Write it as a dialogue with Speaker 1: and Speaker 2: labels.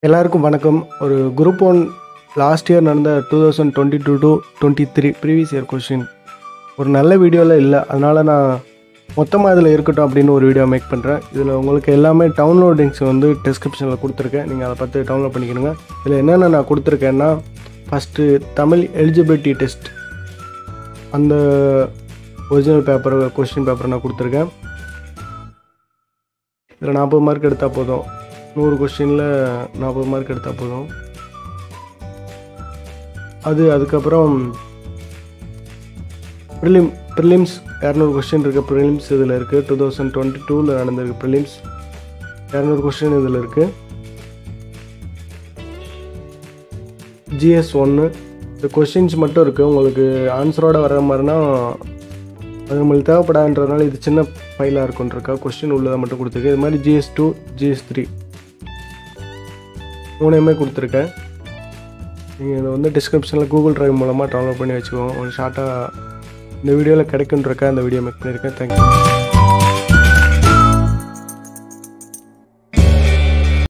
Speaker 1: எல்லாருக்கும் வணக்கம் ஒரு குரூப் ஒன் லாஸ்ட் இயர் நடந்த two thousand twenty two to twenty three previous year question ஒரு நல்ல வீடியோவில் இல்லை அதனால் நான் மொத்தமாக இதில் இருக்கட்டும் அப்படின்னு ஒரு வீடியோ மேக் பண்ணுறேன் இதில் உங்களுக்கு எல்லாமே டவுன்லோடிங்ஸ் வந்து டிஸ்கிரிப்ஷனில் கொடுத்துருக்கேன் நீங்கள் அதை பார்த்து டவுன்லோட் பண்ணிக்கணுங்க இதில் என்னென்ன நான் கொடுத்துருக்கேன்னா ஃபஸ்ட்டு தமிழ் எலிஜிபிலிட்டி டெஸ்ட் அந்த ஒரிஜினல் பேப்பர் கொஸ்டின் பேப்பர் நான் கொடுத்துருக்கேன் இதில் நாற்பது மார்க் எடுத்தால் போதும் நூறு கொஸ்டினில் நாற்பது மார்க் எடுத்தால் போதும் அது அதுக்கப்புறம் ப்ரிலிம் ப்ரிலிம்ஸ் இரநூறு கொஸ்டின் இருக்குது ப்ரிலிம்ஸ் இதில் இருக்குது டூ தௌசண்ட் டுவெண்ட்டி டூவில் நடந்திருக்கு ப்ரிலிம்ஸ் இரநூறு கொஸ்டின் இதில் இருக்குது ஜிஎஸ் ஒன்று இந்த கொஷின்ஸ் மட்டும் இருக்குது உங்களுக்கு ஆன்சரோட வர மாதிரினா அது நம்மளுக்கு தேவைப்படாதுன்றதுனால இது சின்ன ஃபைலாக இருக்குன்றக்கா கொஸ்டின் உள்ளதை மட்டும் கொடுத்துருக்கு இது மாதிரி ஜிஎஸ் டூ ஜிஎஸ் த்ரீ மூணையுமே கொடுத்துருக்கேன் நீங்கள் இதை வந்து டிஸ்கிரிப்ஷனில் கூகுள் ட்ரைவ் மூலமாக டவுன்லோட் பண்ணி வச்சுக்கோங்க ஒரு ஷார்ட்டாக இந்த வீடியோவில் கிடைக்குன்றக்கா இந்த வீடியோ மேக் பண்ணியிருக்கேன் தேங்க்யூ